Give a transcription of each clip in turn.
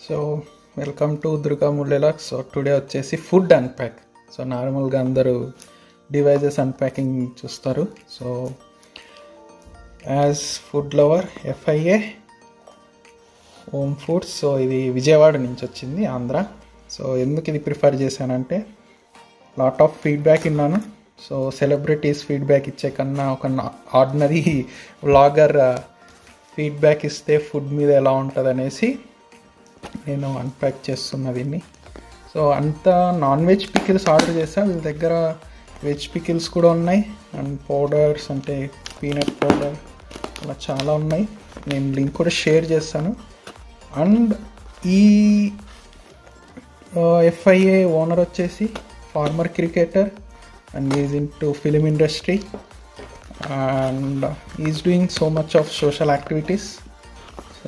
So welcome to Durga ముల్లెలాక్ so today వచ్చేసి food unpack so నార్మల్గా అందరూ డివైజెస్ అన్ప్యాకింగ్ చూస్తారు so as food lover FIA home foods so ఇది విజయవాడ నుంచి వచ్చింది ఆంధ్ర సో ఎందుకు ఇది ప్రిఫర్ చేశానంటే లాట్ ఆఫ్ ఫీడ్బ్యాక్ విన్నాను సో సెలబ్రిటీస్ ఫీడ్బ్యాక్ ఇచ్చే కన్నా ఒక ఆర్డినరీ వ్లాగర్ ఫీడ్బ్యాక్ ఇస్తే ఫుడ్ మీద ఎలా ఉంటుంది అనేసి నేను అన్ప్యాక్ చేస్తున్నా దీన్ని సో అంత నాన్ వెజ్ పికిల్స్ ఆర్డర్ చేసా వీళ్ళ దగ్గర వెజ్ పికిల్స్ కూడా ఉన్నాయి అండ్ పౌడర్స్ అంటే పీనట్ పౌడర్ అలా చాలా ఉన్నాయి నేను లింక్ కూడా షేర్ చేస్తాను అండ్ ఈ ఎఫ్ఐఏ ఓనర్ వచ్చేసి former cricketer and is into film industry and is doing so much of social activities so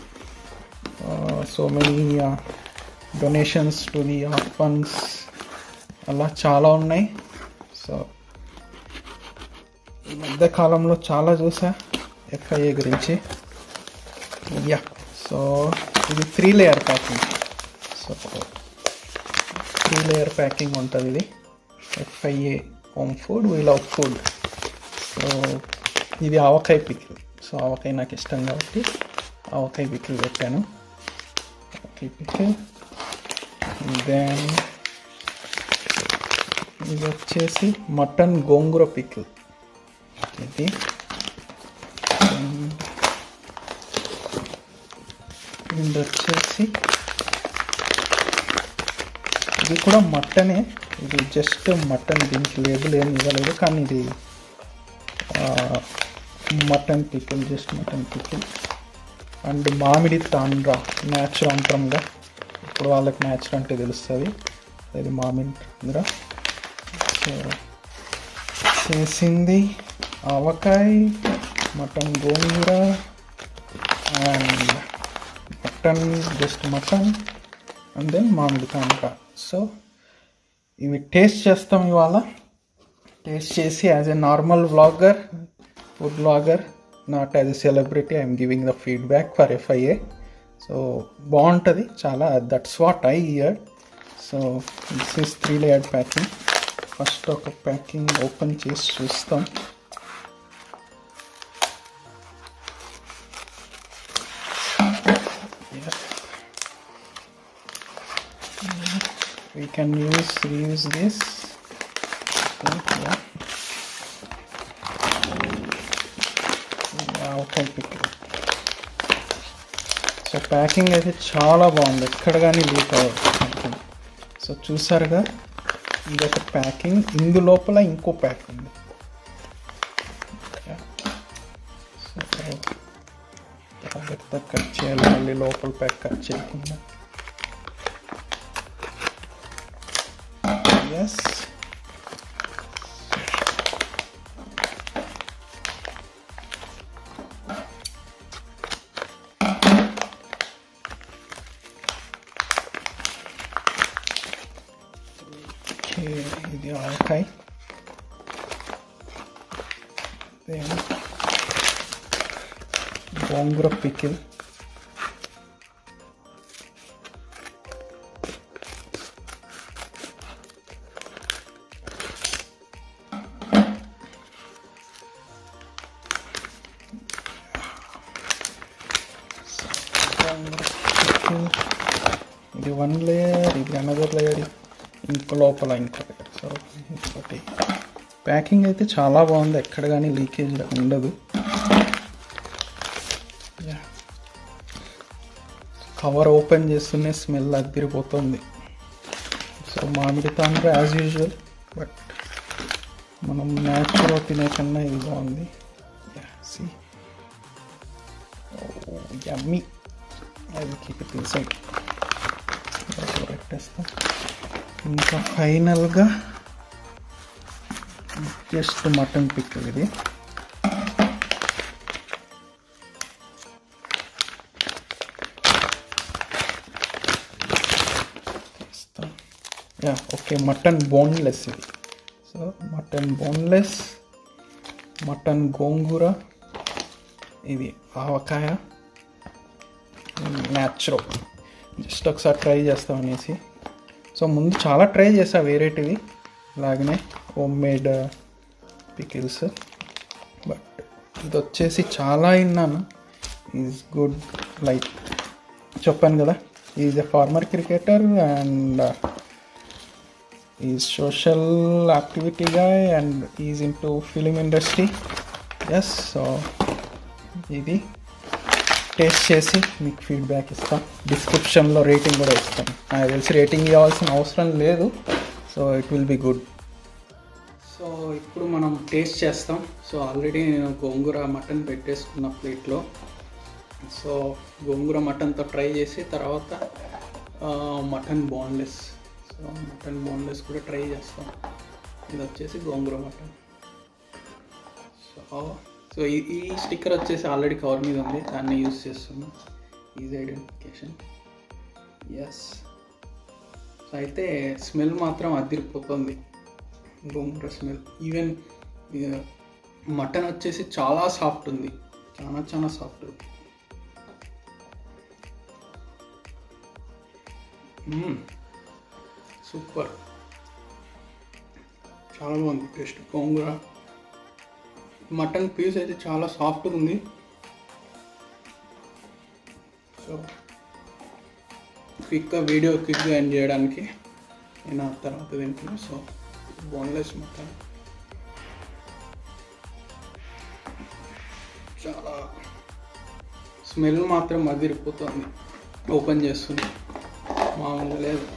so many donations to the funds అలా చాలా ఉన్నాయి సో ఈ మధ్య కాలంలో చాలా చూసా ఎఫ్ఐఏ గురించి యా సో ఇది three layer packing so three layer packing ఉంటుంది ఇది FIA home food we love food so ఇది ఆవకాయ పికిల్ సో ఆవకాయ నాకు ఇష్టం కాబట్టి ఆవకాయ పికిల్ పెట్టాను ఆవకాయ పికిల్ దెన్ ఇది వచ్చేసి మటన్ గోంగూర పికిల్ ఇది ఇది వచ్చేసి ఇది కూడా మటనే ఇది జస్ట్ మటన్ దీనికి లేబుల్ ఏమి ఇవ్వలేదు కానీ ఇది mutton pickle just mutton pickle and మామిడి తాండ్రా న్యాచురల్ అంటాంగా ఇప్పుడు వాళ్ళకి న్యాచురల్ అంటే తెలుస్తుంది ఇది మామిడి తాండ్రా సో చేసింది avakaya mutton gongura and mutton just mutton and then మామిడి తాండ్రా సో ఇవి టేస్ట్ చేస్తాం ఇవాళ టేస్ట్ చేసి as a normal vlogger food vlogger not as a celebrity I'm giving the feedback for FIA so బాగుంటుంది చాలా that's what I hear so this is three layer packing first ఒక packing open చేసి చూస్తాం we can use reuse this okay, yeah. ఆవకాయ పిక్కలు so packing అయితే చాలా బాగుంది ఎక్కడ కానీ లీక్ అవ్వదు సో చూసారుగా ఇది ఒక ప్యాకింగ్ ఇందు లోపల ఇంకో ప్యాక్ ఉంది జాగ్రత్త కట్ చేయాలి మళ్ళీ లోపల ప్యాక్ కట్ చేయకుండా yes okay ఇది ఆవకాయ then గోంగూర పికిల్ ఇది వన్ లేయర్ ఇది అనదర్ లేయర్ ఇంకో లోపల ఇంకో లేయర్ సో ఇంకోటి ప్యాకింగ్ అయితే చాలా బాగుంది ఎక్కడ కానీ లీకేజ్ ఉండదు కవర్ ఓపెన్ చేస్తూనే స్మెల్ అదిరిపోతుంది సో మామిడి తాండ్ర యాజ్ యూజువల్ బట్ మనం న్యాచురల్ తినే కన్నా ఇది బాగుంది సి యమ్మీ అది కీప్ ఇట్ ఇన్సైడ్ పెట్టేస్తాం ఇంకా ఫైనల్గా జస్ట్ మటన్ పిక్కల్ ఇది యా ఓకే మటన్ బోన్లెస్ ఇది so mutton boneless mutton gongura ఇది ఆవకాయ న్యాచురల్ జస్ట్ ఒకసారి ట్రై చేస్తాం అనేసి సో ముందు చాలా ట్రై చేసా వేరేటివి అలాగనే హోమ్ మేడ్ పికిల్స్ బట్ ఇది వచ్చేసి చాలా విన్నాను ఈజ్ గుడ్ లైక్ చెప్పాను కదా is a former cricketer and is social activity guy and is into film industry yes so ఇది టేస్ట్ చేసి మీకు ఫీడ్బ్యాక్ ఇస్తాం డిస్క్రిప్షన్లో రేటింగ్ కూడా ఇస్తాను నాకు తెలిసి రేటింగ్ ఇవ్వాల్సిన అవసరం లేదు so it will be good so ఇప్పుడు మనం టేస్ట్ చేస్తాం సో ఆల్రెడీ నేను గోంగూర మటన్ పెట్టేసుకున్న ప్లేట్లో సో గోంగూర మటన్తో ట్రై చేసి తర్వాత ఆ, mutton boneless so mutton boneless కూడా ట్రై చేస్తాం ఇది వచ్చేసి గోంగూర మటన్ సో సో ఈ ఈ స్టిక్కర్ వచ్చేసి ఆల్రెడీ కవర్ మీద ఉంది దాన్ని యూస్ చేస్తున్నాం ఈజీ ఐడెంటిఫికేషన్ ఎస్ సో అయితే స్మెల్ మాత్రం అదిరిపోతుంది గోంగూర స్మెల్ ఈవెన్ మటన్ వచ్చేసి చాలా సాఫ్ట్ ఉంది చాలా చాలా సాఫ్ట్ ఉంది సూపర్ చాలా బాగుంది టేస్ట్ గోంగూర మటన్ పీస్ అయితే చాలా సాఫ్ట్గా ఉంది సో క్విక్గా వీడియో క్విక్గా ఎండ్ చేయడానికి నేను ఆ తర్వాత తింటున్నాను సో బోన్లెస్ మటన్ చాలా స్మెల్ మాత్రం అదిరిపోతుంది ఓపెన్ చేస్తుంది మామూలుగా లేదు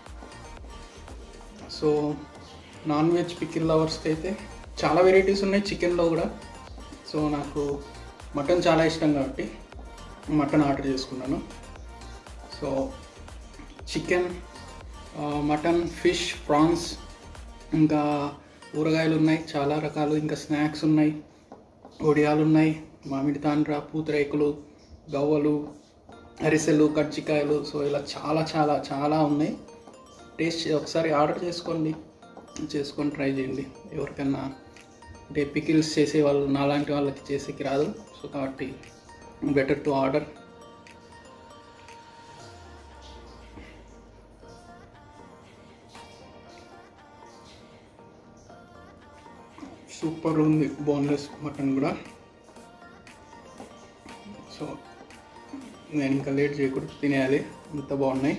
సో నాన్ వెజ్ పికిల్ లవర్స్కి అయితే చాలా వెరైటీస్ ఉన్నాయి చికెన్లో కూడా సో నాకు మటన్ చాలా ఇష్టం కాబట్టి మటన్ ఆర్డర్ చేసుకున్నాను so chicken mutton fish prawns ఇంకా ఊరగాయలు ఉన్నాయి చాలా రకాలు ఇంకా స్నాక్స్ ఉన్నాయి ఒడియాలు ఉన్నాయి మామిడి తాండ్ర పూతరేకులు గవ్వలు అరిసెలు కజ్జికాయలు సో ఇలా చాలా చాలా చాలా ఉన్నాయి టేస్ట్ ఒకసారి ఆర్డర్ చేసుకోండి చేసుకొని ట్రై చేయండి ఎవరికన్నా అంటే పికిల్స్ చేసే వాళ్ళు నాలాంటి వాళ్ళకి చేసేకి రాదు సో కాబట్టి బెటర్ టు ఆర్డర్ సూపర్ ఉంది బోన్లెస్ మటన్ కూడా సో నేను ఇంకా లేట్ చేయకూడదు తినేయాలి అంత బాగున్నాయి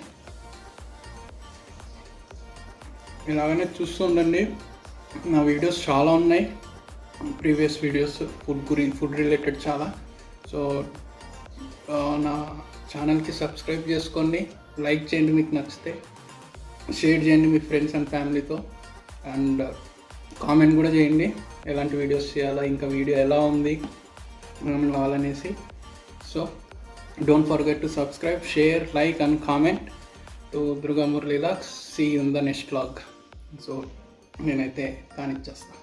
ఇలాగనే చూస్తూ ఉండండి నా వీడియోస్ చాలా ఉన్నాయి ప్రీవియస్ వీడియోస్ ఫుడ్ గురించి ఫుడ్ రిలేటెడ్ చాలా సో ఆ, నా ఛానల్కి సబ్స్క్రైబ్ చేసుకోండి లైక్ చేయండి మీకు నచ్చితే షేర్ చేయండి మీ ఫ్రెండ్స్ అండ్ ఫ్యామిలీతో అండ్ కామెంట్ కూడా చేయండి ఎలాంటి వీడియోస్ చేయాలా ఇంకా వీడియో ఎలా ఉంది మనం కావాలనేసి so don't forget to subscribe share like and comment to Durga మురళీలా see in the next vlog so నేనైతే కానిచ్చేస్తాను